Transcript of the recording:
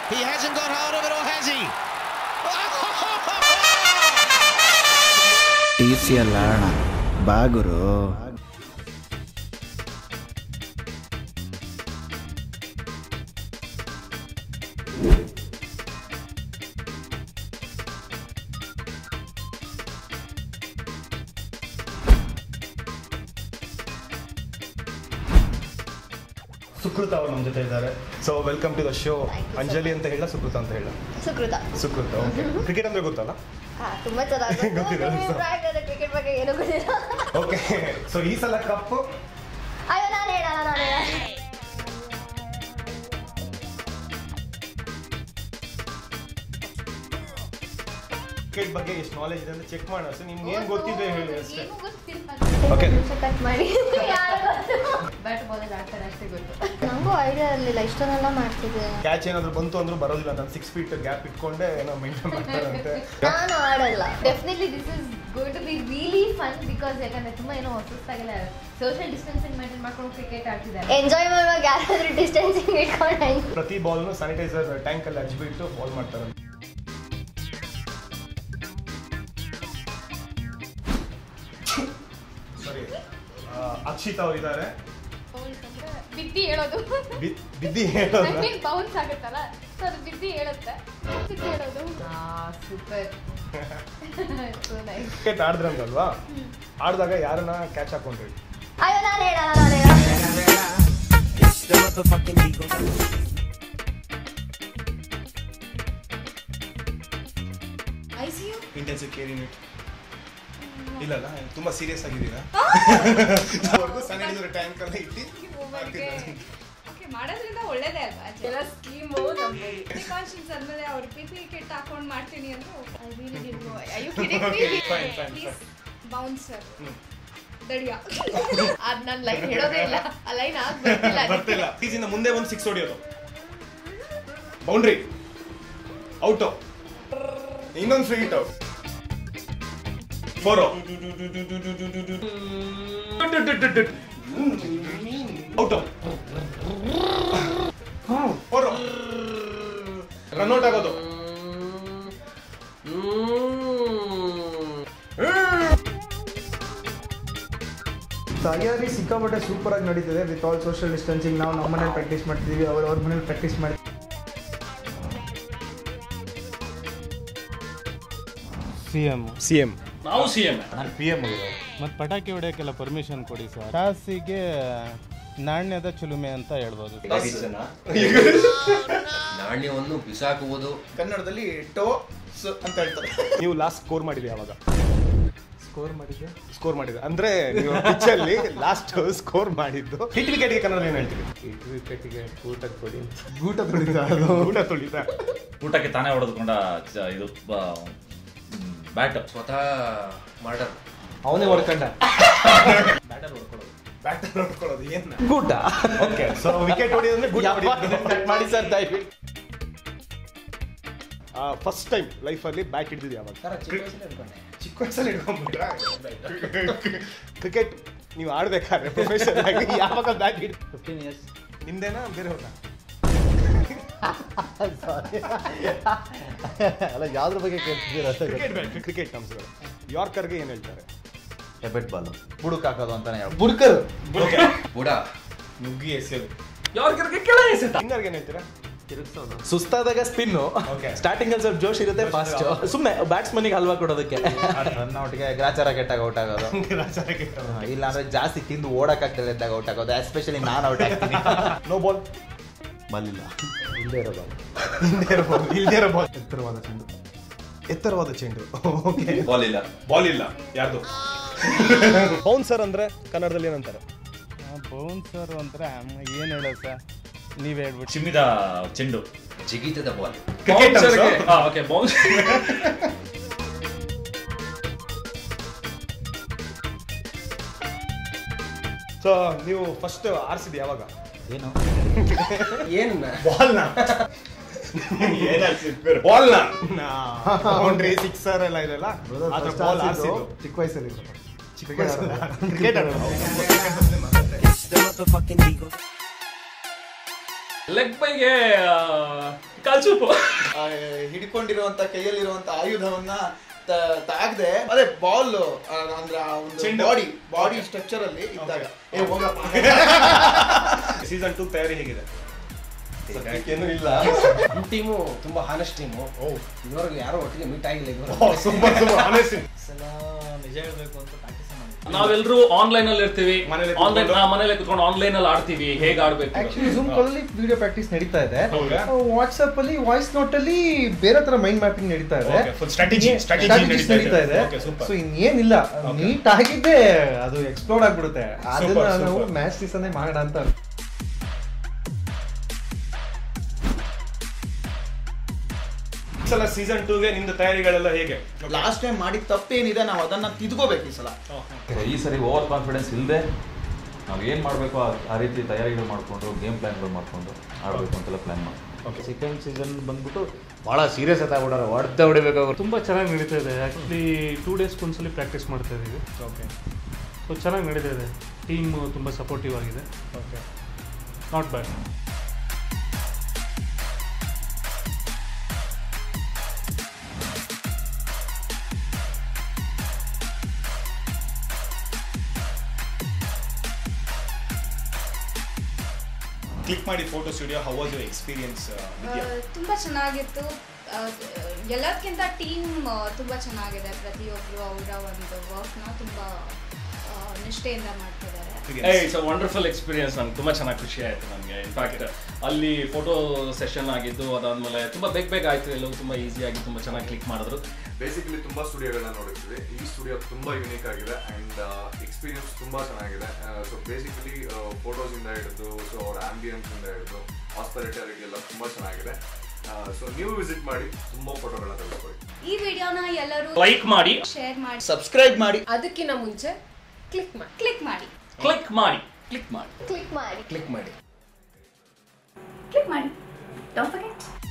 He hasn't got hold of it, or has he? T C ಅಲ್ಲ ಅಣ್ಣ ಬಾಗುರು ಸುಕೃತ ಅವರು ನಮ್ಮ ಜೊತೆ ಇದ್ದಾರೆ so welcome to the show Anjali ಅಂತ ಹೇಳ ಸುಕೃತ ಅಂತ ಹೇಳ ಸುಕೃತ ಸುಕೃತ ಓಕೆ ಕ್ರಿಕೆಟ್ ಅಂದ್ರೆ ಗೊತ್ತಲ್ಲ ಹಾ ತುಂಬಾ ಚೆನ್ನಾಗಿ ಗೊತ್ತಿದೆ, ಗೊತ್ತು. ಕ್ರಿಕೆಟ್ ಬಗ್ಗೆ ಏನು ಗೊತ್ತಿಲ್ಲ ಓಕೆ ಸೊ ಈ ಸಲ ಕಪ್ ಅಯ್ಯೋ ನಾನು ಹೇಳಲ್ಲ ನಾನು ಹೇಳಲ್ಲ ಕ್ರಿಕೆಟ್ ಬಗ್ಗೆ ಎಷ್ಟು ನಾಲೆಜ್ ಇದೆ ಅಂತ ಚೆಕ್ ಮಾಡೋಣ ಸೊ ನಿಮ್ಗೆ ಏನು ಗೊತ್ತಿದೆ ಹೇಳಿ ಅಷ್ಟೇ ಏನು ಗೊತ್ತಿಲ್ಲ Okay. ಕಟ್ ಮಾಡಿ ಯಾರು ಗೊತ್ತು ಬ್ಯಾಟ್ ಬಾಲ್ ಆಡ್ತಾರೆ ಅಷ್ಟೇ ಗೊತ್ತು ನಂಗೂ ಐಡಿಯಾ ಇರಲಿಲ್ಲ ಇಷ್ಟೊಂದೆಲ್ಲ ಮಾಡ್ತಿದ್ದೆ ಕ್ಯಾಚ್ ಏನಾದ್ರು ಬಂತು ಅಂದ್ರೂ ಬರೋದಿಲ್ಲ ನಾನು ಸಿಕ್ಸ್ ಫೀಟ್ ಗ್ಯಾಪ್ ಇಟ್ಕೊಂಡೆ ಏನೋ ಮೇಂಟೈನ್ ಮಾಡ್ತಾರಂತೆ ನಾನು ಆಡಲ್ಲ definitely this is going to be really fun because ಯಾಕಂದ್ರೆ ತುಂಬಾ ಏನೋ ಹೊಸದಾಗೆಲ್ಲ ಸೋಷಿಯಲ್ ಡಿಸ್ಟೆನ್ಸಿಂಗ್ ಮೇಂಟೈನ್ ಮಾಡ್ಕೊಂಡು ಕ್ರಿಕೆಟ್ ಆಡ್ತಿದ್ದಾರೆ ಎಂಜಾಯ್ ಮಾಡುವಾಗ ಯಾರಾದ್ರೂ ಡಿಸ್ಟೆನ್ಸಿಂಗ್ ಇಟ್ಕೊಂಡು ಪ್ರತಿ ಬಾಲ್ನು ಸ್ಯಾನಿಟೈಸರ್ ಟ್ಯಾಂಕಲ್ಲಿ ಹಚ್ಬಿಟ್ಟು ಬಾಲ್ ಮಾಡ್ತಾರೆ ಸರಿ ಅಕ್ಷಿತ್ ಅವ್ರು ಇದ್ದಾರೆ ಬಿದ್ದಿ ಹೇಳೋದು ಬಿ- ಬಿದ್ದಿ ಹೇಳೋದು ಬೌನ್ಸ್ ಆಗುತ್ತಲ್ಲ ಸೊ ಅದು ಬಿದ್ದಿ ಹೇಳುತ್ತೆ ಬಿದ್ದಿ ಹೇಳೋದು ಸೂಪರ್ ಸೊ ನೈಸ್ ಕ್ರಿಕೆಟ್ ಆಡಿದ್ರಂಗಲ್ವಾ ಆಡಿದಾಗ ಯಾರನ್ನ ಕ್ಯಾಚ್ ಹಾಕೊಂಡ್ರಿ ಅಯ್ಯೋ ನಾನು ಹೇಳಲ್ಲ ನಾನು ಹೇಳಲ್ಲ ಇಂಟೆನ್ಸಿವ್ ಕೇರ್ ಯೂನಿಟ್ ಇಲ್ಲಲ್ಲ ತುಂಬಾ ಸೀರಿಯಸ್ ಆಗಿದ್ದೀರಾ ಸ್ಯಾನಿಟೈಸರ್ ಟ್ಯಾಂಕ್ ಅಲ್ಲಿ ಇಟ್ಟು ಹಾಕ್ತಿದ್ದಾರೆ. ಓಕೆ ಮಾಡೋದ್ರಿಂದ ಒಳ್ಳೇದೇ ಅಲ್ವಾ ಎಲ್ಲ ಸ್ಕೀಮು ಕಾನ್ಶಿಯನ್ಸ್ ಆದ್ಮೇಲೆ ಅವ್ರು ಪಿ ಪಿ ಕಿಟ್ ಹಾಕೊಂಡು ಮಾಡ್ತೀನಿ ಅಂದ್ರು Okay, fine, fine, please fine. Bouncer ಹ್ಮ್. ದಡಿಯಾ ಅದ್ ನಾನು ಲೈನ್ ಹೇಳೋದೇ ಇಲ್ಲ ಆ ಲೈನ್ ಆಗ್ ಬರ್ತಿಲ್ಲ ಬರ್ತಿಲ್ಲ ಈಸಿಂದ ಮುಂದೆ ಒಂದು ಸಿಕ್ಸ್ ಹೊಡಿಯೋದು ಬೌಂಡ್ರಿ ಔಟು ಇನ್ನೊಂದು free hit four out four run out ಆಗೋದು ತಯಾರಿ ಸಿಕ್ಕಾಪಟ್ಟೆ ಸೂಪರ್ ಆಗಿ ನಡೀತಿದೆ ವಿತ್ ಆಲ್ ಸೋಷಿಯಲ್ ಡಿಸ್ಟೆನ್ಸಿಂಗ್ ನಾವು ನಮ್ಮ ಮನೇಲಿ ಪ್ರಾಕ್ಟೀಸ್ ಮಾಡ್ತಿದ್ದೀವಿ ಅವ್ರು ಅವ್ರ ಮನೇಲಿ ಪ್ರಾಕ್ಟೀಸ್ ಮಾಡಿ ಸಿ ಎಮ್ ಸಿ ಎಂ ನಾವು ಸಿ ಎಂ ಮತ್ತು ಪಟಾಕಿ ಹೊಡೆಯೋಕ್ಕೆಲ್ಲ ಪರ್ಮಿಷನ್ ಕೊಡಿ ಸರ್ ಟಾಸಿಗೆ ನಾಣ್ಯದ ಚಿಲುಮೆ ಅಂತ ಹೇಳ್ಬೋದು ನಾಣ್ಯವನ್ನು ಬಿಸಾಕುವುದು ಕನ್ನಡದಲ್ಲಿ ಟೋ ಸ್ ಅಂತ ಹೇಳ್ತಾರೆ ನೀವು ಲಾಸ್ಟ್ ಸ್ಕೋರ್ ಮಾಡಿದ್ರಿ ಯಾವಾಗ ಸ್ಕೋರ್ ಮಾಡಿದ್ದೆ ಸ್ಕೋರ್ ಮಾಡಿದ್ರೆ ಅಂದ್ರೆ ನೀವು ಪಿಚ್ಚಲ್ಲಿ ಲಾಸ್ಟ್ ಸ್ಕೋರ್ ಮಾಡಿದ್ದು ಹಿಟ್ ವಿಕೆಟ್ಗೆ ಕನ್ನಡ ಏನು ಹೇಳ್ತೀವಿ ಹಿಟ್ ವಿಕೆಟ್ಗೆ ಊಟ ಕೊಡಿ ಊಟ ತುಳಿದ ಅದು ಊಟ ತುಳಿತ ಊಟಕ್ಕೆ ತಾನೇ ಹೊಡೆದುಕೊಂಡ ಚ- ಇದು ಬ್ಯಾಟ್ ಸ್ವತಃ ಮಾಡರ್ ಅವನೇ ಹೊಡ್ಕೊಂಡ ಬ್ಯಾಟರ್ ನೋಡ್ಕೊಳ್ಳೋದು ಏನ್ ಗೂಟ ಓಕೆ ಸೊ ವಿಕೆಟ್ ಹೊಡಿಯೋದಂದ್ರೆ ಗುಡ್ ಮಾಡಿ ಸರ್ ದಯವಿಟ್ಟು ಫಸ್ಟ್ ಟೈಮ್ ಲೈಫಲ್ಲಿ ಬ್ಯಾಟ್ ಹಿಡಿದಿದ್ದು ಯಾವಾಗ ಚಿಕ್ಕ ವಯಸ್ಸಲ್ಲಿ ಹಿಡ್ಕೊಂಡ್ಬಿಟ್ರ ಕ್ರಿಕೆಟ್ ನೀವು ಆಡ್ಬೇಕಾದ್ರೆ ಪ್ರೊಫೆಷನ್ ಆಗಿ ಯಾವಾಗ ಬ್ಯಾಟ್ ಹಿಡ್ ಫಿಫ್ಟೀನ್ ಇಯರ್ಸ್ ನಿಮ್ದೇನಾ ಬೇರೆ ಹೋದ ಅಲ್ಲ ಯಾವ್ದ್ರ ಬಗ್ಗೆ ಕೇಳ್ತಿದ್ದೀರ ಕ್ರಿಕೆಟ್ ಬ್ಯಾಟ್ ಕ್ರಿಕೆಟ್ ಟರ್ಮ್ಸ್ಗಳು ಯಾರ್ಕರ್ಗೆ ಏನು ಹೇಳ್ತಾರೆ ಹೆಬ್ಬೆಟ್ ಬಾಲ್ ಬುಡುಕ್ ಹಾಕೋದು ಅಂತಾನೆ ಹೇಳಿ ಬುಡ್ಕರ್ ಬುಡ ನುಗ್ಗಿ ಎಸೆಯೋದು ಯಾರ್ಗರಿಗೆ ಕೆಳ ಎಸೆತ ಹಿಂಗರ್ಗೆ ಏನು ಹೇಳ್ತೀರಾ ಸುಸ್ತಾದಾಗ ಸ್ಪಿನ್ನು Okay. ಸ್ಟಾರ್ಟಿಂಗ್ ಅಲ್ಲಿ ಸ್ವಲ್ಪ ಜೋಶ್ ಇರುತ್ತೆ ಫಾಸ್ಟ್ ಸುಮ್ಮನೆ ಬ್ಯಾಟ್ಸ್ಮನಿಗೆ ಹಲ್ವಾ ಕೊಡೋದಕ್ಕೆ ರನ್ ಔಟ್ಗೆ ಗ್ರಾಚಾರ ಕೆಟ್ಟಾಗ ಔಟ್ ಆಗೋದು ರಾಜಾಗೆ ಇಲ್ಲ ಅಂದ್ರೆ ಜಾಸ್ತಿ ತಿಂದು ಓಡಕ್ಕಾಗ್ತದೆ ಇದ್ದಾಗ ಔಟ್ ಆಗೋದು ಎಸ್ಪೆಷಲಿ ನಾನು ಔಟ್ ಆಗ್ತೀನಿ ನೋ ಬಾಲ್ ಬಲ್ಲಿಲ್ಲ ಇಲ್ಲದೆ ಇರೋ ಬಾಲ್ ಹಿಂದೆ ಇರೋ ಬಾಲ್ ಇಲ್ದೇ ಇರೋ ಬಾಲ್ ಎತ್ತರವಾದ ಚೆಂಡು ಎತ್ತರವಾದ ಚೆಂಡು ಓಕೆ ಬಾಲ್ ಇಲ್ಲ ಬಾಲ್ ಇಲ್ಲ ಯಾರ್ದು ಬೌನ್ಸರ್ ಅಂದ್ರೆ ಕನ್ನಡದಲ್ಲಿ ಏನಂತಾರೆ ಬೌನ್ಸರ್ ಅಂದ್ರೆ ಏನು ಹೇಳೋದು ಸರ್ ನೀವು ಹೇಳ್ಬಿಟ್ಟು ಚಿಮ್ಮಿದ ಚೆಂಡು ಜಿಗಿತದ ball cricket okay bounce so ನೀವು ಫಸ್ಟ್ ಆರಿಸಿದ್ದು ಯಾವಾಗ ಏನು ಬಾಲ್ನ ಬಾಲ್ನ ಬೌಂಡ್ರಿ ಸಿಕ್ಸರ್ ಎಲ್ಲ ಇದೆಲ್ಲ ಅದ್ರ ಬಾಲ್ ಆರಿಸಿದ್ದು ಚಿಕ್ಕ ವಯಸ್ಸಲ್ಲಿ ಚಿಕ್ಕ ಕ್ರಿಕೆಟ್ ಲೆಗ್ ಬೈಗೆ ಕಾಲ್ಸೂಪು ಆ, ಹಿಡ್ಕೊಂಡಿರುವಂತ ಕೈಯಲ್ಲಿರುವಂತ ಆಯುಧವನ್ನ ತ- ತಾಗ್ದೆ ಅದೇ ಬಾಲ್ ಅಂದ್ರೆ ಆ ಒಂದು ಚೆಂಡು. ಬಾಡಿ ಬಾಡಿ ಸ್ಟ್ರಕ್ಚರ್ ಅಲ್ಲಿ ಇದ್ದಾಗ ಏ ಹೋಗಪ್ಪ ಸೀಸನ್ ಟೂ ತಯಾರಿ ಹೇಗಿದೆ ಏನೂ ಇಲ್ಲ ನಮ್ಮ ಟೀಮು ತುಂಬಾ ಹಾನೆಸ್ಟ್ ಟೀಮು ಇದುವರೆಗೂ ಯಾರೋ ಒಟ್ಟಿಗೆ ಮೀಟ್ ಆಗಿಲ್ಲ ಸೂಪರ್ ಸೂಪರ್ ಆನೆಸ್ಟಿ ನಿಜ ಹೇಳ್ಬೇಕು ಅಂತ ಪ್ರಾಕ್ಟೀಸ್ ನಾವೆಲ್ಲರೂ ಆನ್ಲೈನ್ ಅಲ್ಲಿ ಇರ್ತೀವಿ ಮನೇಲೆ ಆನ್ಲೈನ್ ಕೂತ್ಕೊಂಡು? ಮನೇಲೆ ಕುತ್ಕೊಂಡು ಆನ್ಲೈನ್ ಅಲ್ಲಿ ಆಡ್ತೀವಿ ಹೇಗೆ ಆಡ್ಬೇಕು ಆಕ್ಚುಲಿ ಜೂಮ್ ಕಾಲಲ್ಲಿ ವಿಡಿಯೋ ಪ್ರಾಕ್ಟೀಸ್ ನಡೀತಾ ಇದೆ ಹೌದಾ? ವಾಟ್ಸ್ಆಪ್ ಅಲ್ಲಿ ವಾಯ್ಸ್ ನೋಟ್ ಅಲ್ಲಿ ಬೇರೆ ತರ ಮೈಂಡ್ ಮ್ಯಾಪಿಂಗ್ ನಡೀತಾ ಇದೆ Okay, full strategy, strategy Strategies ನಡೀತಾ ನಡೀತಾ ಇದೆ. ಇದೆ Okay, super. ಸೊ ಇನ್ನೇನಿಲ್ಲ ನೀಟ್ ಆಗಿದ್ದೆ ಅದು ಎಕ್ಸ್ಪ್ಲೋರ್ ಆಗ್ಬಿಡುತ್ತೆ ಅದನ್ನ Super, ನಾವು super. ಮ್ಯಾಚ್ ಸೀಸನ್ ಮಾಡೋಣ ಅಂತ ಸಲ ಸೀಸನ್ ಟೂಗೆ ನಿಮ್ದು ತಯಾರಿಗಳೆಲ್ಲ ಹೇಗೆ ಲಾಸ್ಟ್ ಟೈಮ್ ಮಾಡಿದ ತಪ್ಪೇನಿದೆ ನಾವು ಅದನ್ನ ತಿದ್ಕೋಬೇಕು ಈ ಸಲ ಈ ಸರಿ ಓವರ್ ಕಾನ್ಫಿಡೆನ್ಸ್ ಇಲ್ಲದೆ ನಾವು ಏನು ಮಾಡಬೇಕು ಆ ರೀತಿ ತಯಾರಿಗಳು ಮಾಡಿಕೊಂಡು ಗೇಮ್ ಪ್ಲ್ಯಾನ್ಗಳು ಮಾಡಿಕೊಂಡು ಆಡಬೇಕು ಅಂತೆಲ್ಲ ಪ್ಲ್ಯಾನ್ ಮಾಡಿ ಸೆಕೆಂಡ್ ಸೀಸನ್ ಬಂದ್ಬಿಟ್ಟು ಭಾಳ ಸೀರಿಯಸ್ ಆಗ್ಬಿಟ್ಟಾರೆ ಹೊಡೆದ ಹೊಡಿಬೇಕಾಗುತ್ತೆ ತುಂಬ ಚೆನ್ನಾಗಿ ನಡೀತಾ ಇದೆ ಆ್ಯಕ್ಚುಲಿ ಟೂ ಡೇಸ್ಗೆ ಒಂದ್ಸಲಿ ಪ್ರಾಕ್ಟೀಸ್ ಮಾಡ್ತಾ ಇದ್ದೀವಿ ಓಕೆ ಸೊ ಚೆನ್ನಾಗಿ ನಡೀತಾ ಇದೆ ಟೀಮ್ ತುಂಬ ಸಪೋರ್ಟಿವ್ ಆಗಿದೆ ಓಕೆ ನಾಟ್ ಬ್ಯಾಡ್ ಕ್ಲಿಕ್ ಮಾಡಿ photo studio how was your experience Vidya ತುಂಬ ಚೆನ್ನಾಗಿತ್ತು ಆ, ಎಲ್ಲದಕ್ಕಿಂತ ಟೀಮ್ ತುಂಬ ಚೆನ್ನಾಗಿದೆ ಪ್ರತಿಯೊಬ್ಬರು ಅವರ ಒಂದು ವರ್ಕ್ನ ತುಂಬ ನಿಷ್ಠೆಯಿಂದ ಮಾಡ್ತಿದ್ದಾರೆ ಇಟ್ಸ್ ಅ ವಂಡರ್ಫುಲ್ ಎಕ್ಸ್ಪೀರಿಯನ್ಸ್ ನಂಗೆ ತುಂಬ ಚೆನ್ನಾಗಿ ಖುಷಿ ಆಯಿತು ನನಗೆ ಇನ್ಫ್ಯಾಕ್ಟ್ ಅಲ್ಲಿ ಫೋಟೋ ಸೆಷನ್ ಆಗಿದ್ದು ಅದಾದಮೇಲೆ ತುಂಬ ಬೇಗ ಬೇಗ ಆಯಿತು ಎಲ್ಲವೂ ತುಂಬ ಈಸಿಯಾಗಿ ತುಂಬ ಚೆನ್ನಾಗಿ ಕ್ಲಿಕ್ ಮಾಡಿದ್ರು ಬೇಸಿಕಲಿ ತುಂಬಾ ಸ್ಟುಡಿಯೋಗಳನ್ನ ನೋಡಿರ್ತೀವಿ ಈ ಸ್ಟುಡಿಯೋ ತುಂಬಾ ಯುನೀಕ್ ಆಗಿದೆ ಅಂಡ್ ಎಕ್ಸ್ಪೀರಿಯನ್ಸ್ ತುಂಬಾ ಚೆನ್ನಾಗಿದೆ ಸೊ ಬೇಸಿಕಲಿ ಫೋಟೋಸ್ ಇಂದ ಹಿಡಿದು ಸೊ ಅವ್ರ ಆಂಬಿಯನ್ಸ್ ಇಂದ ಹಿಡಿದು ಹಾಸ್ಪಿಟಾಲಿಟಿ ಎಲ್ಲ ತುಂಬಾ ಚೆನ್ನಾಗಿದೆ ಸೊ ನೀವು ವಿಸಿಟ್ ಮಾಡಿ ತುಂಬಾ ಫೋಟೋಗಳನ್ನ ತೆಗೆದುಕೊಳ್ಳಿ ಈ ವಿಡಿಯೋನ ಎಲ್ಲರೂ ಲೈಕ್ ಮಾಡಿ ಶೇರ್ ಮಾಡಿ ಸಬ್ಸ್ಕ್ರೈಬ್ ಮಾಡಿ ಅದಕ್ಕಿಂತ ಮುಂಚೆ ಕ್ಲಿಕ್ ಮಾಡಿ ಕ್ಲಿಕ್ ಮಾಡಿ ಕ್ಲಿಕ್ ಮಾಡಿ ಕ್ಲಿಕ್ ಮಾಡಿ ಕ್ಲಿಕ್ ಮಾಡಿ ಕ್ಲಿಕ್ ಮಾಡಿ ಕ್ಲಿಕ್ ಮಾಡಿ ಡೋಂಟ್ ಫರ್ಗೆಟ್